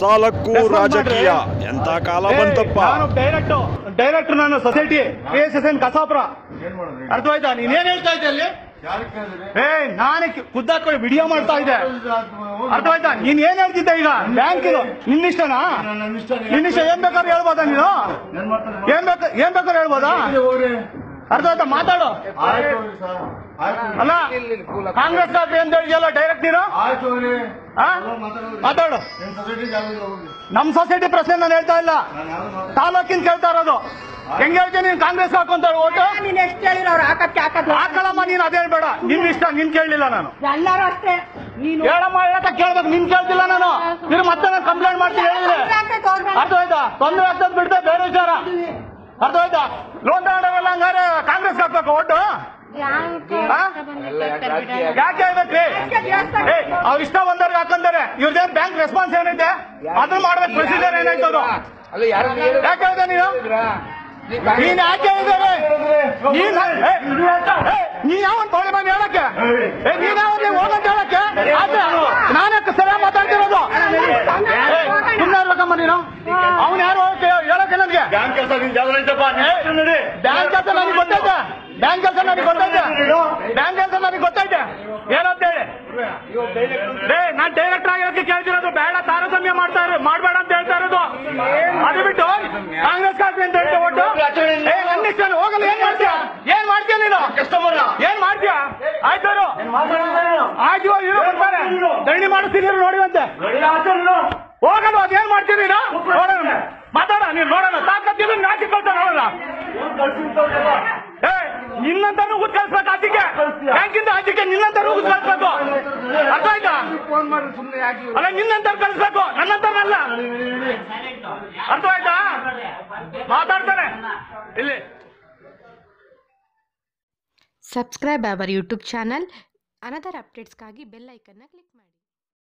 ಸಾಲಕ್ಕೂ Response ರಾಜಕೀಯ ಮಾಡ್ರಿ. ಎಂತ ಕಾಲ ಏಯ್, ಬಂತಪ್ಪ ನಾನು ಡೈರೆಕ್ಟ್ ಡೈರೆಕ್ಟರ್ ನಾನು society K S S N Kasapura ಅರ್ಥವಾಯ್ತಾ ನೀನ್ ಏನ್ ಹೇಳ್ತಾ ಇದ್ದೆ ಅಲ್ಲಿ ಏ ನಾನೇ ಖುದ್ದಾಕೊಂಡು ವಿಡಿಯೋ ಮಾಡ್ತಾ ಇದ್ದೆ ಅರ್ಥವಾಯ್ತಾ ನೀನ್ ಏನ್ ಹೇಳ್ತಿದ್ದೆ ಈಗ ಬ್ಯಾಂಕ್ ಇದು ನಿನ್ನಿಷ್ಟನಾ ನಿನ್ನಿಷ್ಟ ಏನ್ ಬೇಕಾದ್ರೆ ಹೇಳ್ಬೋದಾ ನೀನು ಏನ್ ಬೇಕು ಏನ್ ಬೇಕಾದ್ರೆ ಹೇಳ್ಬೋದಾ ಅರ್ಥವಾಯ್ತಾ ಮಾತಾಡು ಅಲ್ಲ ಕಾಂಗ್ರೆಸ್ ಕಾಪಿ ಅಂತ ಹೇಳಿದೆಯಲ್ಲ ಡೈರೆಕ್ಟ್ ನೀನು ಆ? ಮಾತಾಡು ನಮ್ ಸೊಸೈಟಿ ಪ್ರಶ್ನೆ ನಾನು ಹೇಳ್ತಾ ಇಲ್ಲ ತಾಲೂಕಿನ ಕೇಳ್ತಾ ಇರೋದು ಹೆಂಗ್ ಹೇಳ್ತೀನಿ ನೀನ್ ಕಾಂಗ್ರೆಸ್ ಹಾಕೊಂತ ಓಟು ನೀನ್ ಎಷ್ಟು ಹೇಳಿರ ಅವ್ರು ಹಾಕಕ್ಕೆ ಹಾಕಕ್ಕೆ ಹಾಕಳಮ್ಮ ನೀನ್ ಅದೇ ಬೇಡ ನಿನ್ ಇಷ್ಟ ನಿನ್ ಕೇಳಲಿಲ್ಲ ನಾನು ಎಲ್ಲರೂ ಅಷ್ಟೇ ನೀನು ಹೇಳಮ್ಮ ಹೇಳತ್ತ ಕೇಳ್ಬೇಕು ನಿನ್ ಕೇಳ್ತಿಲ್ಲ ನಾನು ನೀನು ಮತ್ತೆ ನಾನು ಕಂಪ್ಲೇಂಟ್ ಮಾಡ್ತೀನಿ ಹೇಳಿದ್ರೆ ಅರ್ಥ ಆಯ್ತಾ ತೊಂದರೆ ಆಗ್ತದ್ ಬಿಡ್ದೆ ಬೇರೆ ವಿಚಾರ ಅರ್ಥ ಆಯ್ತಾ ಲೋನ್ ತಗೊಂಡವರೆಲ್ಲ ಹಂಗಾರೆ ಕಾಂಗ್ರೆಸ್ ಹಾಕ್ಬೇಕು ಓಟು ಯಾಕೆ ಹೇಳ್ಬೇಕ್ರಿ ಏ ಅವ್ರ ಇಷ್ಟ ಬಂದವ್ರಿಗೆ ಹಾಕಂತಾರೆ ಇವ್ರದೇನ್ ಬ್ಯಾಂಕ್ ರೆಸ್ಪಾನ್ಸ್ ಏನೈತೆ ಅದನ್ನ ಮಾಡ್ಬೇಕು ಪ್ರೊಸೀಜರ್ ಏನಾಯ್ತು ಅದು ಅಲ್ಲ ಯಾರು ಯಾಕೆ ಹೇಳ್ದೆ ನೀನು ನೀನ್ ಯಾಕೆ ಹೇಳಿದ್ದಾರೆ ನೀನ್ ಏ, ಏ, ನೀ ಯಾವ ತೊಳೆ ಬಂದು ಹೇಳಕ್ಕೆ ಏ ನೀನ್ ಯಾವ ನೀವು ಹೋಗಂತ ಹೇಳಕ್ಕೆ ಆದ್ರೆ ನಾನೇ ಸರಿಯಾಗಿ ಮಾತಾಡ್ತಿರೋದು ಸುಮ್ಮನೆ ಇರ್ಬೇಕಮ್ಮ ನೀನು ಅವ್ನು ಯಾರು ಹೇಳಕ್ಕೆ ನನಗೆ ಬ್ಯಾಂಕ್ ಕೆಲಸ ಬ್ಯಾಂಕ್ ಕೆಲಸ ನನಗೆ ಗೊತ್ತೈತೆ ಬ್ಯಾಂಕ್ ಕೆಲಸ ನನಗೆ ಗೊತ್ತೈತೆ ಬ್ಯಾಂಕ್ ಕೆಲಸ ನನಗೆ ಗೊತ್ತೈತೆ ಏನಂತ ಹೇಳಿ ಏ ನಾನ್ ಡೈರೆಕ್ಟರ್ ಆಗಿರೋದಕ್ಕೆ ಕೇಳ್ತಿರೋದು ಬೇಡ ತಾರತಮ್ಯ ಮಾಡ್ತಾ ಇರೋ ಮಾಡ್ಬೇಡ ಅಂತ ಹೇಳ್ತಾ ಇರೋದು ಅದು ಬಿಟ್ಟು ಕಾಂಗ್ರೆಸ್ ಕಾಫಿ ಅಂತ ಹೇಳ್ತಾ ಒಟ್ಟು ಏ ನನ್ನ ಇಷ್ಟ ಹೋಗಲ್ಲ ಏನ್ ಮಾಡ್ತೀಯ ಏನ್ ಮಾಡ್ತೀಯ ನೀನು ಕಸ್ಟಮರ್ ಏನ್ ಮಾಡ್ತೀಯ ಆಯ್ತು ಅವ್ರು. ಆಯ್ತು ಇವಾಗ ಇವ್ರು ಬರ್ತಾರೆ ಧರಣಿ ಮಾಡಿಸ್ತೀನಿ ಇವ್ರು ನೋಡಿವಂತೆ ಹೋಗಲ್ಲ ಅದೇನ್ ಮಾಡ್ತೀರಿ ನೀನು ನೋಡೋಣ ಮಾತಾಡ ನೀನು ನೋಡೋಣ ತಾಕತ್ತಿದ್ರು ನಾಚಿ ಕೊಡ್ತಾರ ನೋಡೋಣ ಏ ನಿನ್ನಂತನೂ ಉದ್ ಕಳ್ಸ್ಬೇಕು ಆಚೆಗೆ ಬ್ಯಾಂಕಿಂದ ಆಚೆಗೆ ನಿನ್ನಂತನೂ ಉದ್ ಕಳ್ಸ್ಬೇಕು ಅರ್ಥ ಆಯ್ತಾ ಫೋನ್ ಮಾಡಿ ಸುಮ್ಮನೆ ಯಾಕೆ ಅಲ್ಲ ನಿನ್ನಂತ ಕಳಿಸ್ಬೇಕು ನನ್ನಂತನಲ್ಲ ಅರ್ಥ ಆಯ್ತಾ ಮಾತಾಡ್ತಾನೆ ಇಲ್ಲಿ subscribe our YouTube channel another ಅಪ್ಡೇಟ್ಸ್ಗಾಗಿ ಬೆಲ್ ಐಕನ್ನ ಕ್ಲಿಕ್ ಮಾಡಿ